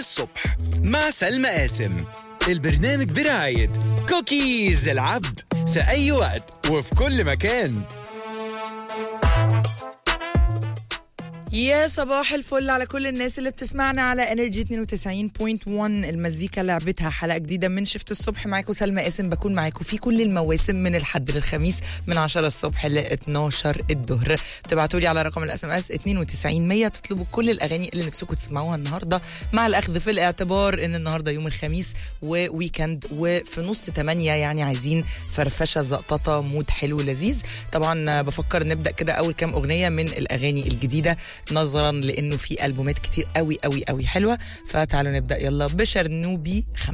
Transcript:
الصبح مع سلمى قاسم البرنامج برعاية كوكيز العبد في أي وقت وفي كل مكان يا صباح الفل على كل الناس اللي بتسمعنا على انرجي 92.1 المزيكا لعبتها حلقه جديده من شفت الصبح معاكم سلمى قاسم بكون معاكم في كل المواسم من الحد للخميس من 10 الصبح ل 12 الظهر بتبعتوا لي على رقم الاس ام اس 92 100 تطلبوا كل الاغاني اللي نفسكم تسمعوها النهارده مع الاخذ في الاعتبار ان النهارده يوم الخميس وويكند وفي نص 8 يعني عايزين فرفشه زقططه مود حلو لذيذ طبعا بفكر نبدا كده اول كام اغنيه من الاغاني الجديده نظرا لانه في البومات كتير قوي قوي قوي حلوه فتعالوا نبدا يلا بشرنوبي خمسة